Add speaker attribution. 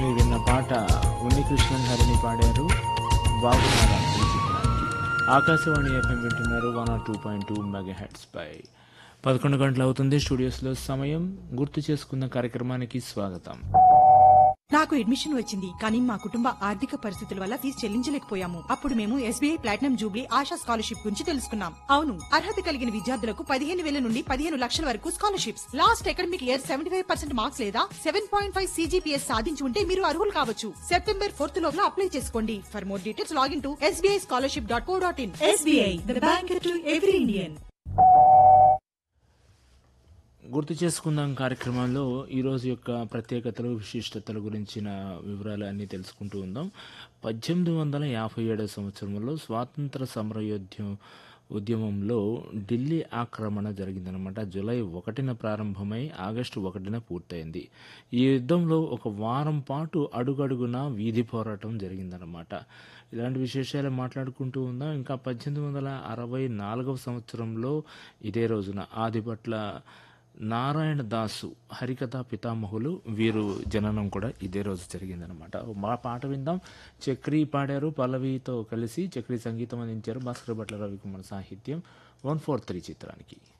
Speaker 1: మీరు విన్న పాట ఉన్నికృష్ణన్ హరిని పాడారు బాగున్నారా ఈ చిత్రానికి ఆకాశవాణి ఎఫ్ఎం వింటున్నారు one o two point two megahertz పై పదకొండు గంటలు అవుతుంది స్టూడియోస్లో సమయం గుర్తు చేసుకున్న కార్యక్రమానికి స్వాగతం
Speaker 2: నాకు అడ్మిషన్ వచ్చింది కానీ మా కుటుంబ ఆర్థిక పరిస్థితుల వల్ల ఫీజు చెల్లించలేకపోయాము అప్పుడు మేము SBI platinum jubilee Asha scholarship గురించి తెలుసుకున్నాం అవును అర్హత కలిగిన విద్యార్థులకు పదిహేను వేల నుండి పదిహేను లక్షల వరకు scholarships last academic year seventy five percent marks లేదా సెవెన్ పాయింట్ ఫైవ్ సీజీపీఎస్ సాధించి ఉంటే మీరు అర్హులు కావచ్చు సెప్టెంబర్ ఫోర్త్ లోపల అప్లై చేసుకోండి for more details login to SBI scholarship dot co dot in SBI the bank to every Indian
Speaker 1: గుర్తు చేసుకుందాం కార్యక్రమంలో ఈరోజు యొక్క ప్రత్యేకతలు విశిష్టతల గురించిన వివరాలు అన్నీ తెలుసుకుంటూ ఉందాం పద్దెనిమిది వందల యాభై ఏడవ సంవత్సరంలో స్వాతంత్ర సమరయోద్యం ఉద్యమంలో ఢిల్లీ ఆక్రమణ జరిగిందనమాట జూలై ఒకటిన ప్రారంభమై ఆగస్టు ఒకటిన పూర్తయింది ఈ యుద్ధంలో ఒక వారం పాటు అడుగడుగున వీధి పోరాటం జరిగిందనమాట ఇలాంటి విశేషాలు మాట్లాడుకుంటూ ఉందాం ఇంకా పద్దెనిమిది వందల అరవై నాలుగవ సంవత్సరంలో ఇదే రోజున ఆదిపట్ల నారాయణ దాసు హరికథా పితామహులు వీరు జననం కూడా ఇదే రోజు జరిగిందనమాట మా పాట విందాం చక్రి పాడారు పల్లవితో కలిసి చక్రి సంగీతం అందించారు భాస్కర్ భట్ల రవికుమార్ సాహిత్యం వన్ ఫోర్ త్రీ చిత్రానికి